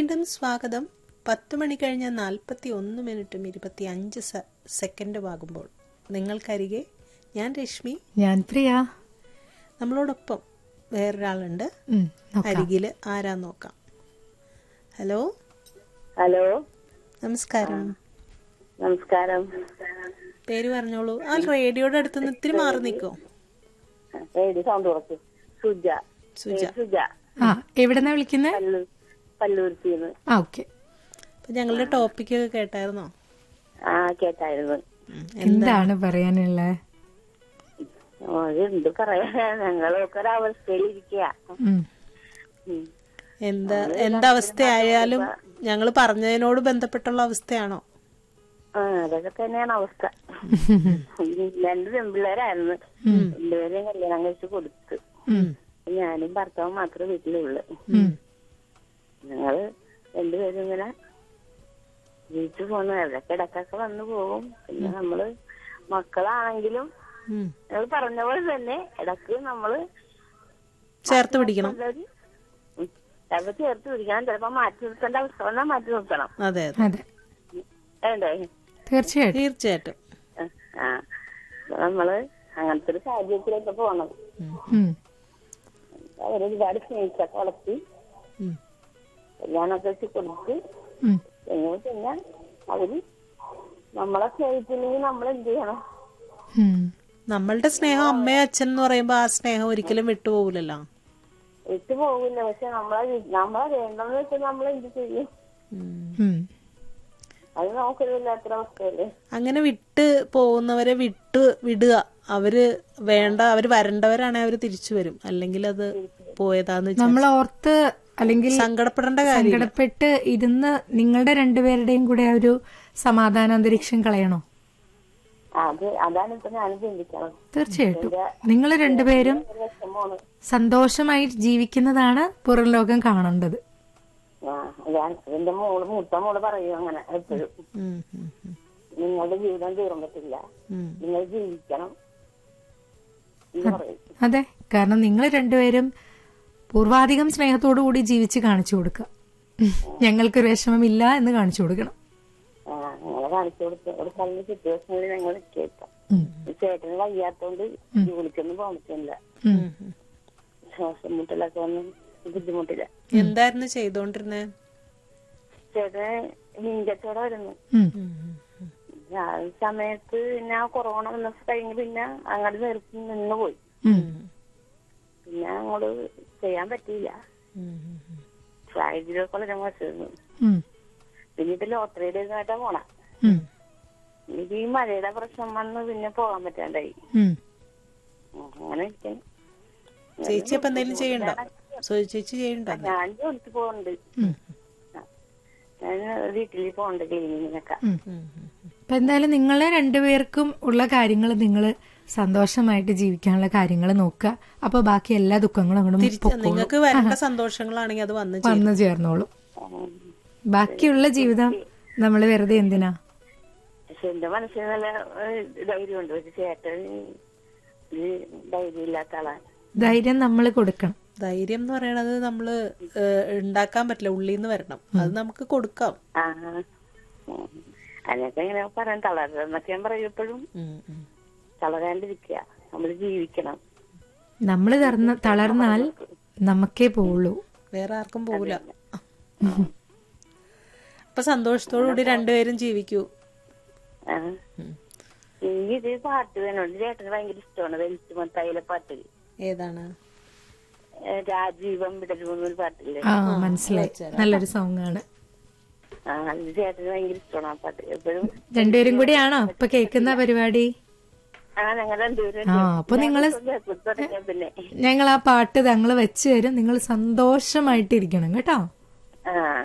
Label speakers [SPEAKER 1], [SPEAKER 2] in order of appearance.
[SPEAKER 1] വീണ്ടും സ്വാഗതം പത്ത് മണി കഴിഞ്ഞ നാൽപ്പത്തി ഒന്ന് മിനിറ്റും ഇരുപത്തി അഞ്ച് സെക്കൻഡും ആകുമ്പോൾ നിങ്ങൾക്കരികെ ഞാൻ രശ്മി
[SPEAKER 2] ഞാൻ പ്രിയ
[SPEAKER 1] നമ്മളോടൊപ്പം വേറൊരാളുണ്ട്
[SPEAKER 2] ഉം, നോക്കാം.
[SPEAKER 1] അരികില് ആരാ നോക്കാം ഹലോ
[SPEAKER 3] ഹലോ
[SPEAKER 1] നമസ്കാരം
[SPEAKER 3] നമസ്കാരം
[SPEAKER 1] പേര് പറഞ്ഞോളൂ ആ റേഡിയോയുടെ അടുത്ത് നിന്ന് ഇത്തിരി മാറി നിൽക്കോ
[SPEAKER 3] റേഡി സൗണ്ട് കുറച്ച് സുജ
[SPEAKER 1] സുജ
[SPEAKER 3] പേര് സുജ
[SPEAKER 2] ആ എവിടെന്നാ വിളിക്കുന്നത്
[SPEAKER 3] പല്ലൂർ പല്ലൂർത്തിന്ന്
[SPEAKER 2] ആ ഓക്കെ
[SPEAKER 1] അപ്പൊ ഞങ്ങളുടെ ടോപ്പിക് ഒക്കെ കേട്ടായിരുന്നോ
[SPEAKER 3] ആ കേട്ടായിരുന്നു
[SPEAKER 1] ഉം.
[SPEAKER 2] എന്താണ് പറയാനുള്ളത്
[SPEAKER 3] ഓ, എന്ത് പറയാ ഞങ്ങളൊക്കെ ഒരവസ്ഥയിലിരിക്കുക
[SPEAKER 2] ഉം,
[SPEAKER 1] എന്താ എന്തവസ്ഥയായാലും ഞങ്ങൾ പറഞ്ഞതിനോട് ബന്ധപ്പെട്ടുള്ള അവസ്ഥയാണോ
[SPEAKER 3] ആ അതൊക്കെ തന്നെയാണ് അവസ്ഥ രണ്ട് പെൺപിള്ളേരായിരുന്നു രണ്ടുപേരെയും കല്യാണം കഴിച്ച് കൊടുത്ത്
[SPEAKER 2] ഉം,
[SPEAKER 3] ഞാനും ഭർത്താവും മാത്രമേ വീട്ടിലുള്ളു
[SPEAKER 2] ഉം,
[SPEAKER 3] ഞങ്ങള് രണ്ടുപേരും ഇങ്ങനെ ജീവിച്ചു പോന്നു ഇടയ്ക്ക് ഇടയ്ക്കൊക്കെ വന്നു പോകും പിന്നെ നമ്മള് മക്കളാണെങ്കിലും
[SPEAKER 1] ഉം.
[SPEAKER 3] ഞങ്ങൾ പറഞ്ഞ പോലെ തന്നെ ഇടക്ക് നമ്മള്
[SPEAKER 1] ചേർത്ത് പിടിക്കണം
[SPEAKER 3] നല്ലൊരു ഉം, ചിലപ്പോ ചേർത്ത് പിടിക്കണം ചിലപ്പോ മാറ്റി നിർത്തേണ്ട അവസ്ഥ വന്നാൽ മാറ്റി നിർത്തണം
[SPEAKER 1] അതെ അതെ
[SPEAKER 2] അതെ
[SPEAKER 3] വേണ്ടേ
[SPEAKER 2] തീർച്ചയായിട്ടും
[SPEAKER 1] തീർച്ചയായിട്ടും
[SPEAKER 3] ആ, ആ അപ്പൊ നമ്മള് അങ്ങനത്തെ ഒരു സാഹചര്യത്തിലേക്ക് പോണം
[SPEAKER 2] ഉം,
[SPEAKER 3] അവരൊരുപാട് സ്നേഹിച്ചൊക്കെ വളർത്തി
[SPEAKER 1] ഉം.
[SPEAKER 3] കല്യാണമൊക്കെ വെച്ച് കൊടുത്ത്
[SPEAKER 2] ഉം,
[SPEAKER 3] കഴിഞ്ഞ പിന്നെ അവര് നമ്മളെ സ്നേഹിച്ചില്ലെങ്കിൽ നമ്മൾ എന്ത് ചെയ്യണം
[SPEAKER 2] ഉം.
[SPEAKER 1] നമ്മളുടെ സ്നേഹം അമ്മയും അച്ഛൻ എന്ന് പറയുമ്പോ ആ സ്നേഹം ഒരിക്കലും വിട്ടുപോകില്ലല്ലോ
[SPEAKER 3] വിട്ടു പോകില്ല പക്ഷെ നമ്മളെ വി- നമ്മളെ വേണ്ടെന്ന് വെച്ചാൽ നമ്മൾ എന്ത് ചെയ്യും
[SPEAKER 2] ഉം.
[SPEAKER 3] അത് നമുക്കൊരു വല്ലാത്തൊരു അവസ്ഥയല്ലേ
[SPEAKER 1] അങ്ങനെ വിട്ട് പോകുന്നവരെ വിട്ട് വിടുക അവര് വേണ്ട അവര് വരേണ്ടവരാണെങ്കിൽ അവര് തിരിച്ചു വരും അല്ലെങ്കിൽ അത് പോയതാന്ന് വെച്ചാൽ
[SPEAKER 2] നമ്മൾ ഓർത്ത് അല്ലെങ്കിൽ
[SPEAKER 1] സങ്കടപ്പെടേണ്ട കാര്യം
[SPEAKER 2] സങ്കടപ്പെട്ട് ഇരുന്ന് നിങ്ങളുടെ രണ്ടുപേരുടെയും കൂടെ ആ ഒരു സമാധാന അന്തരീക്ഷം കളയണോ
[SPEAKER 3] അത് അതാണ് ഇപ്പൊ ഞാൻ ചിന്തിക്കണം
[SPEAKER 2] തീർച്ചയായിട്ടും നിങ്ങൾ രണ്ടുപേരും
[SPEAKER 3] ഒരു വിഷമമാണ്
[SPEAKER 2] സന്തോഷമായി ജീവിക്കുന്നതാണ് പുറം ലോകം കാണേണ്ടത്
[SPEAKER 3] ആ ഞാൻ എന്റെ മോള് മൂത്ത മോള് പറയും അങ്ങനെ എപ്പോഴും
[SPEAKER 1] ഉം, ഉം, ഉം,
[SPEAKER 3] നിങ്ങളുടെ ജീവിതം തീർന്നു പറ്റില്ല
[SPEAKER 1] ഉം.
[SPEAKER 3] നിങ്ങൾ ജീവിക്കണം എന്ന് പറയും
[SPEAKER 2] അതെ കാരണം നിങ്ങൾ രണ്ടുപേരും പൂർവാധികം സ്നേഹത്തോടു കൂടി ജീവിച്ച് കാണിച്ചു കൊടുക്കുക ഞങ്ങൾക്കൊരു വിഷമമില്ല എന്ന് കാണിച്ചു കൊടുക്കണം
[SPEAKER 3] ആ ഞങ്ങളെ കാണിച്ചു കൊടുത്ത് ഒരു നല്ല സിറ്റുവേഷനിൽ ഞങ്ങൾ കേൾക്കാം
[SPEAKER 2] ഉം.
[SPEAKER 3] ചേട്ടന് വയ്യാത്തോണ്ട് ജോലിക്കൊന്നും പോകാൻ പറ്റില്ല
[SPEAKER 2] ഉം.
[SPEAKER 3] ശ്വാസം മുട്ടലൊക്കെ വന്ന് ബുദ്ധിമുട്ടില്ല
[SPEAKER 1] എന്തായിരുന്നു ചെയ്തോണ്ടിരുന്നേ
[SPEAKER 3] ചേട്ടന് മീൻകച്ചവടം വരുന്നു
[SPEAKER 2] ഉം.
[SPEAKER 3] ആ സമയത്ത് പിന്നെ ആ കൊറോണ വന്നപ്പോ കഴിഞ്ഞ് പിന്നെ അങ്ങോട്ട് നിർത്തി നിന്ന് പോയി
[SPEAKER 2] ഉം.
[SPEAKER 3] പിന്നെ അങ്ങോട്ട് ചെയ്യാൻ പറ്റിയില്ല സാഹചര്യമൊക്കെ വളരെ മോശമായിരുന്നു
[SPEAKER 2] ഉം.
[SPEAKER 3] പിന്നെ ഇപ്പൊ ലോട്ടറിയുടെ ഇതായിട്ടാ പോണ
[SPEAKER 2] ഉം.
[SPEAKER 3] എനിക്ക് ഈ മഴയുടെ പ്രശ്നം വന്ന് പിന്നെ പോകാൻ പറ്റാണ്ടായി
[SPEAKER 2] ഉം.
[SPEAKER 3] ഉം, അങ്ങനെ ഇരിക്കുന്നു.
[SPEAKER 1] ചേച്ചി അപ്പൊ എന്തെങ്കിലും ചെയ്യണ്ടോ സോയി ചേച്ചി ചെയ്യണ്ടോ
[SPEAKER 3] ഞാൻ ജോലിക്ക് പോകുന്നുണ്ട്
[SPEAKER 2] ഉം.
[SPEAKER 3] ഞാൻ വീട്ടിൽ പോകുന്നുണ്ട് ക്ലീനിങ്ങിനൊക്കെ
[SPEAKER 2] ഉം. അപ്പൊ എന്തായാലും നിങ്ങളെ രണ്ടുപേർക്കും ഉള്ള കാര്യങ്ങൾ നിങ്ങൾ സന്തോഷമായിട്ട് ജീവിക്കാനുള്ള കാര്യങ്ങൾ നോക്കുക അപ്പൊ ബാക്കി എല്ലാ ദുഃഖങ്ങളും അങ്ങോട്ട്
[SPEAKER 1] തിരിച്ച് നിങ്ങൾക്ക് വരേണ്ട സന്തോഷങ്ങളാണെങ്കിൽ അത് വന്ന് ചേരും.
[SPEAKER 2] വന്നു ചേർന്നോളും ബാക്കിയുള്ള ജീവിതം നമ്മൾ വെറുതെ എന്തിനാ
[SPEAKER 3] പക്ഷെ എന്റെ മനസ്സിൽ നല്ല ഏഹ്, ധൈര്യമുണ്ട് പക്ഷെ ചേട്ടൻ ഒരു ധൈര്യം ഇല്ലാത്ത ആളാണ്
[SPEAKER 2] ധൈര്യം നമ്മൾ കൊടുക്കണം
[SPEAKER 1] ധൈര്യം എന്ന് പറയണത് നമ്മള് ഏഹ്, ഉണ്ടാക്കാൻ പറ്റില്ല ഉള്ളിൽ നിന്ന് വരണം അത് നമുക്ക് കൊടുക്കാം
[SPEAKER 3] ആ ഉം. അതിനൊക്കെ ഇങ്ങനെ പറയാൻ തളരന്നൊക്കെ ഞാൻ പറയും എപ്പോഴും
[SPEAKER 1] ഉം, ഉം.
[SPEAKER 3] തളരാണ്ടിരിക്കുക നമ്മൾ ജീവിക്കണം
[SPEAKER 2] നമ്മൾ തളർന്ന തളർന്നാൽ നമുക്കേ പോവുള്ളൂ
[SPEAKER 1] വേറെ ആർക്കും പോകില്ല അപ്പൊ സന്തോഷത്തോടു കൂടി രണ്ടുപേരും ജീവിക്കൂ
[SPEAKER 3] ആ. എനിക്ക് ഇത് പാട്ട് വേണമുണ്ട് ചേട്ടന് ഭയങ്കര ഇഷ്ടമാണ് വെൽറ്റ് മത്തായിലെ പാട്ട്
[SPEAKER 1] ഏതാണ്
[SPEAKER 3] ഏഹ്, രാജീവം വിടരുമെന്നൊരു പാട്ടില്ലേ
[SPEAKER 2] ആ മനസ്സിലായി നല്ലൊരു സോങ് ആണ്
[SPEAKER 3] ആ അത് ചേട്ടന് ഭയങ്കര ഇഷ്ടമാണ് ആ പാട്ട് എപ്പോഴും
[SPEAKER 2] രണ്ടുപേരും കൂടിയാണോ ഇപ്പൊ കേൾക്കുന്ന പരിപാടി
[SPEAKER 3] ആ ഞങ്ങൾ രണ്ടുപേരും
[SPEAKER 2] ആ അപ്പൊ നിങ്ങള്
[SPEAKER 3] തുടങ്ങിയ പിന്നെ
[SPEAKER 2] ഞങ്ങൾ ആ പാട്ട് ഞങ്ങൾ വെച്ച് തരും നിങ്ങൾ സന്തോഷമായിട്ടിരിക്കണം കേട്ടോ
[SPEAKER 3] ആ